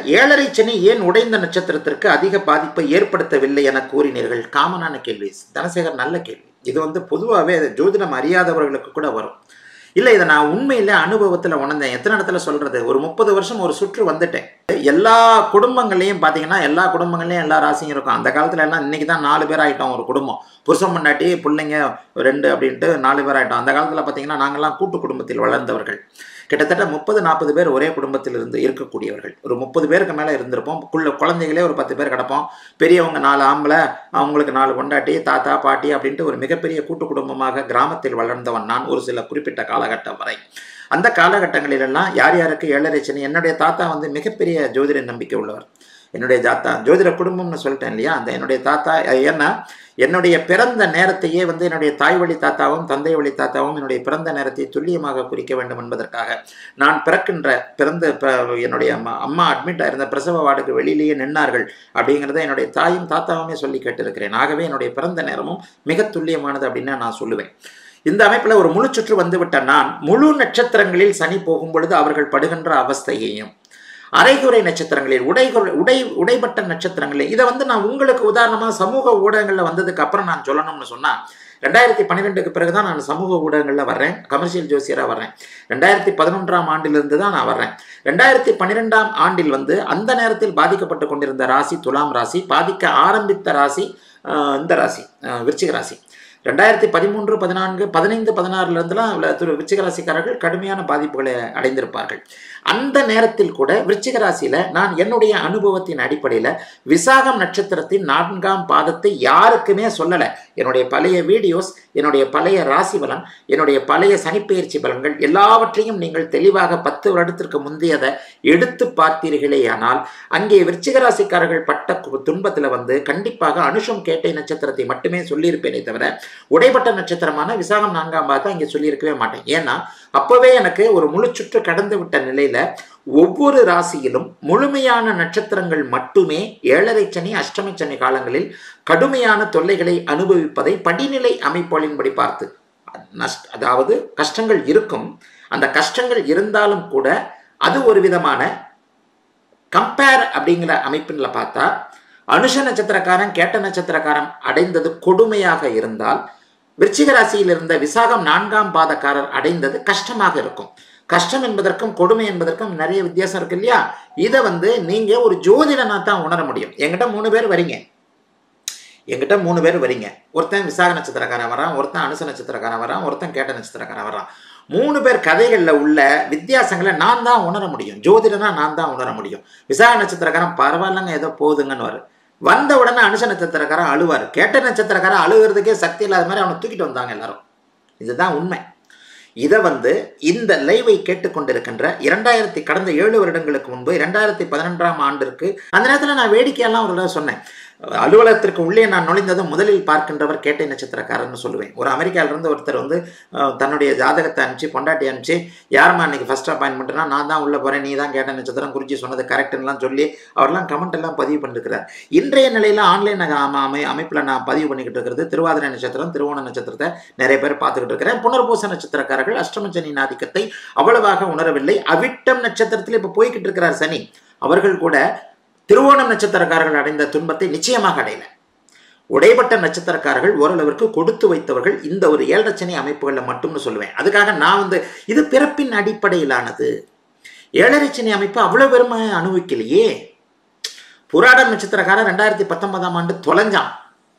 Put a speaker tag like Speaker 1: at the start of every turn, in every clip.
Speaker 1: ஏழரை சனி ஏன் உடைந்த நட்சத்திரத்திற்கு அதிக பாதிப்பை ஏற்படுத்தவில்லை என கூறினீர்கள் காமனான கேள்வி தனசேகர் நல்ல கேள்வி இது வந்து பொதுவாகவே ஜோதிடம் அறியாதவர்களுக்கு கூட வரும் இல்லை இதை நான் உண்மையில அனுபவத்தில் உணர்ந்தேன் எத்தனை இடத்துல சொல்றது ஒரு முப்பது வருஷம் ஒரு சுற்று வந்துட்டேன் எல்லா குடும்பங்கள்லையும் பார்த்தீங்கன்னா எல்லா குடும்பங்கள்லையும் எல்லா ராசியும் இருக்கும் அந்த காலத்துல எல்லாம் இன்னைக்கு தான் நாலு பேர் ஆயிட்டோம் ஒரு குடும்பம் புருஷன் பொண்டாட்டி பிள்ளைங்க ரெண்டு அப்படின்ட்டு நாலு பேர் ஆயிட்டோம் அந்த காலத்தில் பார்த்தீங்கன்னா நாங்கள்லாம் கூட்டு குடும்பத்தில் வளர்ந்தவர்கள் கிட்டத்தட்ட முப்பது நாற்பது பேர் ஒரே குடும்பத்தில் இருந்து இருக்கக்கூடியவர்கள் ஒரு முப்பது பேருக்கு மேலே இருந்திருப்போம் குள்ள குழந்தைகளே ஒரு பத்து பேர் கிடப்போம் பெரியவங்க நாலு ஆம்பளை அவங்களுக்கு நாலு பொண்டாட்டி தாத்தா பாட்டி அப்படின்ட்டு ஒரு மிகப்பெரிய கூட்டு குடும்பமாக கிராமத்தில் வளர்ந்தவன் நான் ஒரு சில குறிப்பிட்ட காலகட்டம் வரை அந்த காலகட்டங்களிலெல்லாம் யார் யாருக்கு ஏழரை சனி என்னுடைய தாத்தா வந்து மிகப்பெரிய ஜோதிட நம்பிக்கை உள்ளவர் என்னுடைய தாத்தா ஜோதிட குடும்பம்னு சொல்லிட்டேன் இல்லையா அந்த என்னுடைய தாத்தா ஏன்னா என்னுடைய பிறந்த நேரத்தையே வந்து என்னுடைய தாய் வழி தாத்தாவும் தந்தை வழி தாத்தாவும் என்னுடைய பிறந்த நேரத்தை துல்லியமாக குறிக்க வேண்டும் என்பதற்காக நான் பிறக்கின்ற பிறந்த ப- என்னுடைய அம்மா அம்மா அட்மிட் ஆயிருந்த பிரசவ வார்டுக்கு வெளியிலேயே நின்னார்கள் அப்படிங்கிறத என்னுடைய தாயும் தாத்தாவுமே சொல்லி கேட்டிருக்கிறேன் ஆகவே என்னுடைய பிறந்த நேரமும் மிக துல்லியமானது அப்படின்னு நான் சொல்லுவேன் இந்த அமைப்பில் ஒரு முழு சுற்று வந்துவிட்ட நான் முழு நட்சத்திரங்களில் சனி போகும் பொழுது அவர்கள் படுகின்ற அவஸ்தையையும் அரைகுறை நட்சத்திரங்களில் உடை உடை உடைப்பட்ட நட்சத்திரங்களில் இதை வந்து நான் உங்களுக்கு உதாரணமாக சமூக ஊடகங்களில் வந்ததுக்கு அப்புறம் நான் சொல்லணும்னு சொன்னால் ரெண்டாயிரத்தி பன்னிரெண்டுக்கு பிறகு தான் நான் சமூக ஊடகங்களில் வர்றேன் கமர்ஷியல் ஜோசியராக வர்றேன் ரெண்டாயிரத்தி பதினொன்றாம் ஆண்டிலிருந்து தான் நான் வர்றேன் ரெண்டாயிரத்தி பன்னிரெண்டாம் ஆண்டில் வந்து அந்த நேரத்தில் பாதிக்கப்பட்டு கொண்டிருந்த ராசி துலாம் ராசி பாதிக்க ஆரம்பித்த ராசி ஆஹ், இந்த ராசி ஆஹ், விருச்சிக ராசி ரெண்டாயிரத்தி பதிமூன்று பதினான்கு பதினைந்து பதினாறுலேருந்துலாம் திரு விருச்சிக ராசிக்காரர்கள் கடுமையான பாதிப்புகளை அடைந்திருப்பார்கள் அந்த நேரத்தில் கூட விருச்சிக ராசியில் நான் என்னுடைய அனுபவத்தின் அடிப்படையில் விசாகம் நட்சத்திரத்தின் நான்காம் பாதத்தை யாருக்குமே சொல்லலை என்னுடைய பழைய வீடியோஸ் என்னுடைய பழைய ராசி பலன் என்னுடைய பழைய சனிப்பெயர்ச்சி பலன்கள் எல்லாவற்றையும் நீங்கள் தெளிவாக பத்து வருடத்திற்கு முந்தையதை எடுத்து பார்த்தீர்களேயானால் அங்கே விருச்சிக ராசிக்காரர்கள் பட்ட கு- துன்பத்துல வந்து கண்டிப்பாக அனுஷம் கேட்டை நட்சத்திரத்தை மட்டுமே சொல்லியிருப்பேனே தவிர உடைப்பட்ட நட்சத்திரமான விசாகம் நான்காம் பாதத்தை அங்கே சொல்லியிருக்கவே மாட்டேன் ஏன்னா அப்பவே எனக்கு ஒரு முழு சுற்று கடந்து விட்ட நிலையில ஒவ்வொரு ராசியிலும் முழுமையான நட்சத்திரங்கள் மட்டுமே ஏழரை சனி அஷ்டமி சனி காலங்களில் கடுமையான தொல்லைகளை அனுபவிப்பதை படிநிலை அமைப்புகளின்படி பார்த்து நஷ்ட அதாவது கஷ்டங்கள் இருக்கும் அந்த கஷ்டங்கள் இருந்தாலும் கூட அது ஒரு விதமான கம்பேர் அப்படிங்கிற அமைப்பில் பார்த்தா அனுஷ நட்சத்திரக்காரன் கேட்ட நட்சத்திரக்காரன் அடைந்தது கொடுமையாக இருந்தால் விருச்சிக ராசியில் இருந்த விசாகம் நான்காம் பாதக்காரர் அடைந்தது கஷ்டமாக இருக்கும் கஷ்டம் என்பதற்கும் கொடுமை என்பதற்கும் நிறைய வித்தியாசம் இருக்கு இல்லையா இதை வந்து நீங்க ஒரு ஜோதிடனா தான் உணர முடியும் என்கிட்ட மூணு பேர் வரீங்க என்கிட்ட மூணு பேர் வரீங்க ஒருத்தன் விசாக நட்சத்திரக்காரன் வரான் ஒருத்தன் அனுச நட்சத்திரக்காரன் வரான் ஒருத்தன் கேட்ட நட்சத்திரக்காரன் வரான் மூணு பேர் கதைகளில் உள்ள வித்தியாசங்களை நான் தான் உணர முடியும் ஜோதிடனா நான் தான் உணர முடியும் விசாக நட்சத்திரக்காரன் பரவாயில்லங்க ஏதோ போகுதுங்கன்னு வரு வந்த உடனே அனுச நட்சத்திரக்காரன் அழுவார் கேட்ட நட்சத்திரக்காரன் அழுகிறதுக்கே சக்தி இல்லாத மாதிரி அவனை தூக்கிட்டு வந்தாங்க எல்லாரும் இதுதான் உண்மை இதை வந்து இந்த லைவை கேட்டுக்கொண்டிருக்கின்ற இரண்டாயிரத்தி கடந்த ஏழு வருடங்களுக்கு முன்பு இரண்டாயிரத்தி பதினொன்றாம் ஆண்டிற்கு அந்த நேரத்தில் நான் வேடிக்கையெல்லாம் ஒரு தடவை சொன்னேன் அலுவலகத்திற்கு உள்ளே நான் நுழைந்ததும் முதலில் பார்க்கின்றவர் கேட்டை நட்சத்திரக்காரர்னு சொல்லுவேன் ஒரு அமெரிக்காவிலிருந்து ஒருத்தர் வந்து அஹ், தன்னுடைய ஜாதகத்தை அனுப்பிச்சு பொண்டாட்டி அனுப்பிச்சு யாரும்மா இன்னைக்கு ஃபர்ஸ்ட் அப்பாயின்மெண்ட்னா நான் தான் உள்ளே போகிறேன் நீ தான் கேட்ட நட்சத்திரம் குறிச்சி சொன்னது கரெக்டுன்னெலாம் சொல்லி அவர்லாம் கமெண்ட் எல்லாம் பதிவு பண்ணிருக்கிறார் இன்றைய நிலையில் ஆன்லைன் அமை அமைப்பில் நான் பதிவு பண்ணிக்கிட்டு இருக்கிறது திருவாதிரை நட்சத்திரம் திருவோண நட்சத்திரத்தை நிறைய பேர் பார்த்துக்கிட்டு இருக்கிறேன் புனர்பூச நட்சத்திரக்காரர்கள் அஷ்டமச்சனியின் ஆதிக்கத்தை அவ்வளவாக உணரவில்லை அவிட்டம் நட்சத்திரத்தில் இப்போ போய்கிட்டு இருக்கிறார் சனி அவர்கள் கூட திருவோணம் நட்சத்திரக்காரர்கள் அடைந்த துன்பத்தை நிச்சயமாக அடையல உடைப்பட்ட நட்சத்திரக்காரர்கள் ஓரளவிற்கு கொடுத்து வைத்தவர்கள் இந்த ஒரு ஏழரச்சனை அமைப்புகளில் மட்டும்னு சொல்லுவேன் அதுக்காக நான் வந்து இது பிறப்பின் அடிப்படையிலானது ஏழரைச்சனை அமைப்பு அவ்வளோ பெருமை அனுபவிக்கலையே புராடம் நட்சத்திரக்காரன் ரெண்டாயிரத்தி பத்தொன்பதாம் ஆண்டு தொலைஞ்சான்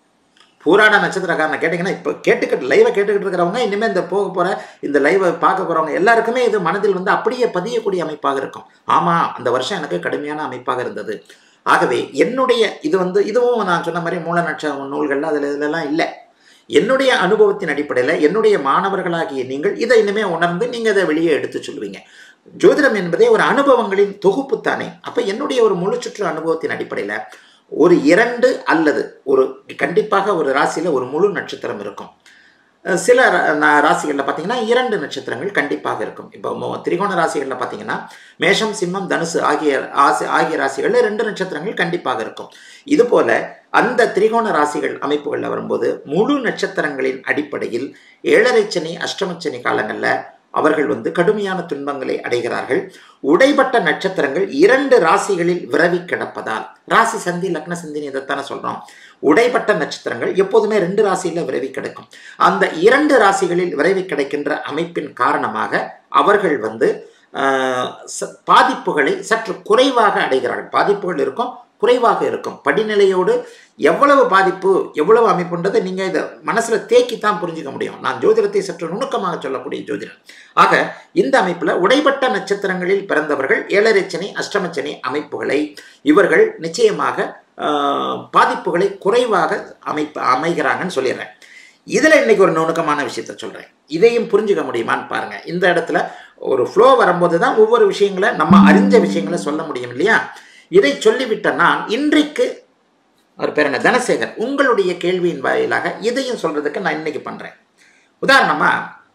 Speaker 1: பூராட நட்சத்திரக்காரனை கேட்டிங்கன்னா இப்போ கேட்டுக்கிட்டு லைவை கேட்டுக்கிட்டு இருக்கிறவங்க இனிமேல் இந்த போக போகிற இந்த லைவை பார்க்க போகிறவங்க எல்லாருக்குமே இது மனதில் வந்து அப்படியே பதியக்கூடிய அமைப்பாக இருக்கும் ஆமாம் அந்த வருஷம் எனக்கு கடுமையான அமைப்பாக இருந்தது ஆகவே என்னுடைய இது வந்து இதுவும் நான் சொன்ன மாதிரி மூல நட்ச நூல்கள் அதில் இதிலெல்லாம் இல்லை என்னுடைய அனுபவத்தின் அடிப்படையில் என்னுடைய மாணவர்களாகிய நீங்கள் இதை இனிமே உணர்ந்து நீங்கள் இதை வெளியே எடுத்து சொல்லுவீங்க ஜோதிடம் என்பதே ஒரு அனுபவங்களின் தொகுப்பு தானே அப்போ என்னுடைய ஒரு முழு சுற்று அனுபவத்தின் அடிப்படையில் ஒரு இரண்டு அல்லது ஒரு கண்டிப்பாக ஒரு ராசியில் ஒரு முழு நட்சத்திரம் இருக்கும் அஹ் சில ரா- நா- ராசிகளில் பார்த்தீங்கன்னா இரண்டு நட்சத்திரங்கள் கண்டிப்பாக இருக்கும் இப்போ மொ- திரிகோண ராசிகளில் பார்த்தீங்கன்னா மேஷம் சிம்மம் தனுசு ஆகிய ஆசி ஆகிய ராசிகளில் ரெண்டு நட்சத்திரங்கள் கண்டிப்பாக இருக்கும் இதுபோல அந்த திரிகோண ராசிகள் அமைப்புகளில் வரும்போது முழு நட்சத்திரங்களின் அடிப்படையில் ஏழரை சனி அஷ்டம சனி காலங்களில் அவர்கள் வந்து கடுமையான துன்பங்களை அடைகிறார்கள் உடைபட்ட நட்சத்திரங்கள் இரண்டு ராசிகளில் விரவி கிடப்பதால் ராசி சந்தி லக்ன சந்தினி இதைத்தானே சொல்றோம் உடைபட்ட நட்சத்திரங்கள் எப்போதுமே ரெண்டு ராசியில விரவி கிடக்கும் அந்த இரண்டு ராசிகளில் விரைவி கிடைக்கின்ற அமைப்பின் காரணமாக அவர்கள் வந்து ஆஹ், ச- பாதிப்புகளை சற்று குறைவாக அடைகிறார்கள் பாதிப்புகள் இருக்கும் குறைவாக இருக்கும் படிநிலையோடு எவ்வளவு பாதிப்பு எவ்வளவு அமைப்புன்றதை நீங்கள் இதை மனசில் தேக்கி தான் புரிஞ்சுக்க முடியும் நான் ஜோதிடத்தை சற்று நுணுக்கமாக சொல்லக்கூடிய ஜோதிடம் ஆக இந்த அமைப்பில் உடைபட்ட நட்சத்திரங்களில் பிறந்தவர்கள் ஏழரைச்சனி அஷ்டமச்சனி அமைப்புகளை இவர்கள் நிச்சயமாக ஆஹ், பாதிப்புகளை குறைவாக அமைப்பு அமைகிறாங்கன்னு சொல்லிடுறேன் இதில் இன்னைக்கு ஒரு நுணுக்கமான விஷயத்த சொல்கிறேன் இதையும் புரிஞ்சுக்க முடியுமான்னு பாருங்க இந்த இடத்துல ஒரு ஃப்ளோ வரும்போது தான் ஒவ்வொரு விஷயங்களை நம்ம அறிஞ்ச விஷயங்களை சொல்ல முடியும் இல்லையா இதை சொல்லிவிட்ட நான் இன்றைக்கு அவர் பேர் என்ன தனசேகர் உங்களுடைய கேள்வியின் வாயிலாக இதையும் சொல்றதுக்கு நான் இன்னைக்கு பண்றேன் உதாரணமா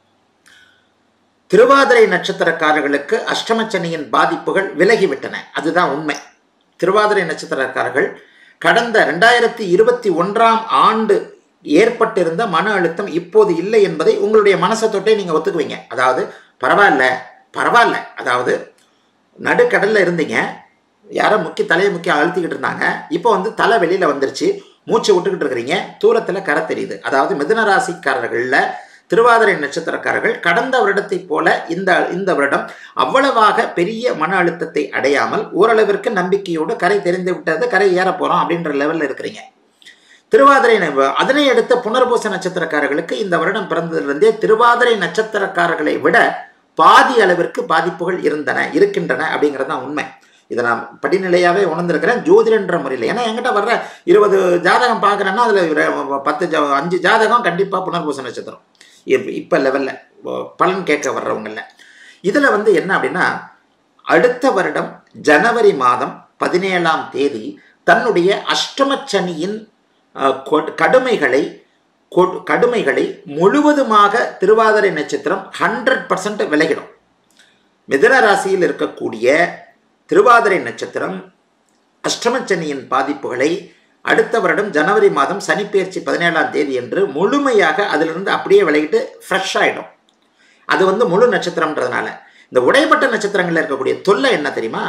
Speaker 1: திருவாதிரை நட்சத்திரக்காரர்களுக்கு அஷ்டமச்சனியின் பாதிப்புகள் விலகிவிட்டன அதுதான் உண்மை திருவாதிரை நட்சத்திரக்காரர்கள் கடந்த ரெண்டாயிரத்தி இருபத்தி ஒன்றாம் ஆண்டு ஏற்பட்டிருந்த மன அழுத்தம் இப்போது இல்லை என்பதை உங்களுடைய மனசை தொட்டே நீங்க ஒத்துக்குவீங்க அதாவது பரவாயில்ல பரவாயில்ல அதாவது நடுக்கடல்ல இருந்தீங்க யாரோ முக்கி தலையை முக்கி அழுத்திக்கிட்டு இருந்தாங்க இப்போ வந்து தலை வெளியில வந்துருச்சு மூச்சு விட்டுக்கிட்டு இருக்கிறீங்க தூரத்துல கரை தெரியுது அதாவது மிதுன ராசிக்காரர்கள்ல திருவாதிரை நட்சத்திரக்காரர்கள் கடந்த வருடத்தைப் போல இந்த இந்த வருடம் அவ்வளவாக பெரிய மன அழுத்தத்தை அடையாமல் ஓரளவிற்கு நம்பிக்கையோடு கரை தெரிந்து விட்டது கரை ஏற போறோம் அப்படின்ற லெவல்ல இருக்கிறீங்க திருவாதிரை ந- அதனை அடுத்த புனர்பூச நட்சத்திரக்காரர்களுக்கு இந்த வருடம் பிறந்ததிலிருந்தே திருவாதிரை நட்சத்திரக்காரர்களை விட பாதி அளவிற்கு பாதிப்புகள் இருந்தன இருக்கின்றன அப்படிங்கிறது தான் உண்மை இதை நான் படிநிலையாவே உணர்ந்திருக்கிறேன் ஜோதிடன்ற முறையில் ஏன்னா என்கிட்ட வர்ற இருபது ஜாதகம் பார்க்குறேன்னா அதில் பத்து ஜா அஞ்சு ஜாதகம் கண்டிப்பாக புனர்பூச நட்சத்திரம் இப்ப- இப்ப லெவல்ல பலன் கேட்க வர்றவங்கல்ல இதுல வந்து என்ன அப்படின்னா அடுத்த வருடம் ஜனவரி மாதம் பதினேழாம் தேதி தன்னுடைய அஷ்டமச்சனியின் அஹ், கொ- கடுமைகளை கொ- கடுமைகளை முழுவதுமாக திருவாதிரை நட்சத்திரம் ஹண்ட்ரட் பர்சன்ட் விலகிடும் மிதுன ராசியில் இருக்கக்கூடிய திருவாதிரை நட்சத்திரம் அஷ்டமச்சனியின் பாதிப்புகளை அடுத்த வருடம் ஜனவரி மாதம் சனிப்பெயர்ச்சி பதினேழாம் தேதி என்று முழுமையாக அதிலிருந்து அப்படியே விலகிட்டு ஃப்ரெஷ் ஆகிடும் அது வந்து முழு நட்சத்திரம்ன்றதுனால இந்த உடைப்பட்ட நட்சத்திரங்களில் இருக்கக்கூடிய தொல்லை என்ன தெரியுமா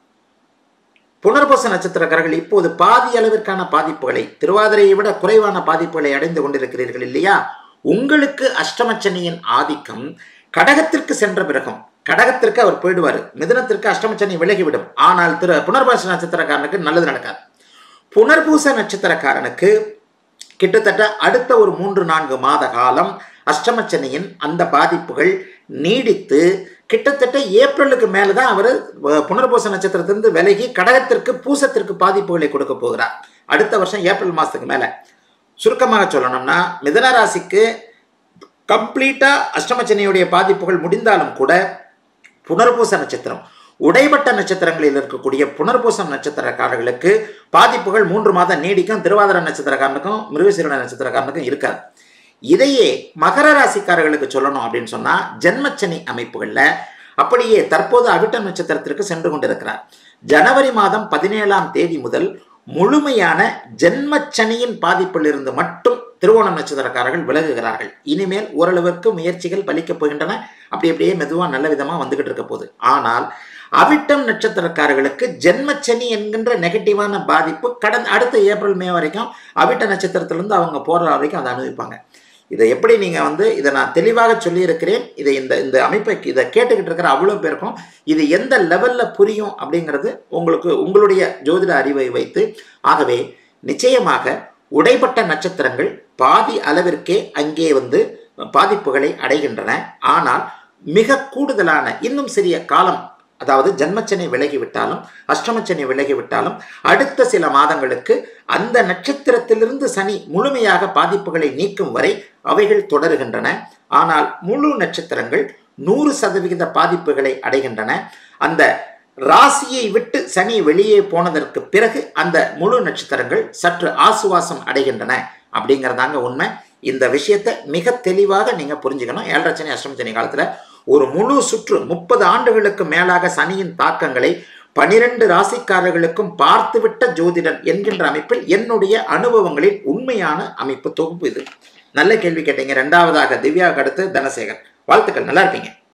Speaker 1: புனர்பூச நட்சத்திரக்காரர்கள் இப்போது பாதி அளவிற்கான பாதிப்புகளை திருவாதிரையை விட குறைவான பாதிப்புகளை அடைந்து கொண்டிருக்கிறீர்கள் இல்லையா உங்களுக்கு அஷ்டமச்சனியின் ஆதிக்கம் கடகத்திற்கு சென்ற பிறகும் கடகத்திற்கு அவர் போயிடுவார் மிதுனத்திற்கு அஷ்டமச்சனி விலகிவிடும் ஆனால் திரு புனர்பூச நட்சத்திரக்காரனுக்கு நல்லது நடக்காது புனர்பூச நட்சத்திரக்காரனுக்கு கிட்டத்தட்ட அடுத்த ஒரு மூன்று நான்கு மாத காலம் அஷ்டமச்சனியின் அந்த பாதிப்புகள் நீடித்து கிட்டத்தட்ட ஏப்ரலுக்கு மேலே தான் அவர் புனர்பூச நட்சத்திரத்திலிருந்து விலகி கடகத்திற்கு பூசத்திற்கு பாதிப்புகளை கொடுக்க போகிறார் அடுத்த வருஷம் ஏப்ரல் மாதத்துக்கு மேலே சுருக்கமாக சொல்லணும்னா மிதன ராசிக்கு கம்ப்ளீட்டாக அஷ்டமச்சனியுடைய பாதிப்புகள் முடிந்தாலும் கூட புனர்பூச நட்சத்திரம் உடைபட்ட நட்சத்திரங்களில் இருக்கக்கூடிய புனர்பூசம் நட்சத்திரக்காரர்களுக்கு பாதிப்புகள் மூன்று மாதம் நீடிக்கும் திருவாதிர நட்சத்திரக்காரனுக்கும் மிருகசீரன நட்சத்திரக்காரனுக்கும் இருக்காது இதையே மகர ராசிக்காரர்களுக்கு சொல்லணும் அப்படின்னு சொன்னா ஜென்மச்சனி அமைப்புகள்ல அப்படியே தற்போது அவிட்ட நட்சத்திரத்திற்கு சென்று கொண்டிருக்கிறார் ஜனவரி மாதம் பதினேழாம் தேதி முதல் முழுமையான ஜென்மச்சனியின் பாதிப்பில் இருந்து மட்டும் திருவோணம் நட்சத்திரக்காரர்கள் விலகுகிறார்கள் இனிமேல் ஓரளவிற்கு முயற்சிகள் பலிக்கப் போகின்றன அப்படி அப்படியே மெதுவாக நல்ல விதமாக வந்துகிட்டு இருக்க போகுது ஆனால் அவிட்டம் நட்சத்திரக்காரர்களுக்கு ஜென்மச்சனி என்கின்ற நெகட்டிவான பாதிப்பு கடந்த அடுத்த ஏப்ரல் மே வரைக்கும் அவிட்ட நட்சத்திரத்திலிருந்து அவங்க போகிற வரைக்கும் அதை அனுபவிப்பாங்க இதை எப்படி நீங்கள் வந்து இதை நான் தெளிவாக சொல்லியிருக்கிறேன் இதை இந்த இந்த அமைப்பை இதை கேட்டுக்கிட்டு இருக்கிற அவ்வளோ பேருக்கும் இது எந்த லெவலில் புரியும் அப்படிங்கிறது உங்களுக்கு உங்களுடைய ஜோதிட அறிவை வைத்து ஆகவே நிச்சயமாக உடைப்பட்ட நட்சத்திரங்கள் பாதி அளவிற்கே அங்கே வந்து பாதிப்புகளை அடைகின்றன ஆனால் மிக கூடுதலான இன்னும் சிறிய காலம் அதாவது ஜன்மச்சனை விலகிவிட்டாலும் அஷ்டமச்சனை விலகிவிட்டாலும் அடுத்த சில மாதங்களுக்கு அந்த நட்சத்திரத்திலிருந்து சனி முழுமையாக பாதிப்புகளை நீக்கும் வரை அவைகள் தொடருகின்றன ஆனால் முழு நட்சத்திரங்கள் நூறு சதவிகித பாதிப்புகளை அடைகின்றன அந்த ராசியை விட்டு சனி வெளியே போனதற்கு பிறகு அந்த முழு நட்சத்திரங்கள் சற்று ஆசுவாசம் அடைகின்றன அப்படிங்கிறதாங்க உண்மை இந்த விஷயத்தை மிக தெளிவாக நீங்கள் புரிஞ்சுக்கணும் ஏழரை சனி அஷ்டம சனி காலத்தில் ஒரு முழு சுற்று முப்பது ஆண்டுகளுக்கு மேலாக சனியின் தாக்கங்களை பனிரெண்டு ராசிக்காரர்களுக்கும் பார்த்துவிட்ட ஜோதிடன் என்கின்ற அமைப்பில் என்னுடைய அனுபவங்களில் உண்மையான அமைப்பு தொகுப்பு இது நல்ல கேள்வி கேட்டீங்க ரெண்டாவதாக திவ்யாவுக்கு அடுத்து தனசேகர் வாழ்த்துக்கள் நல்லா இருப்பீங்க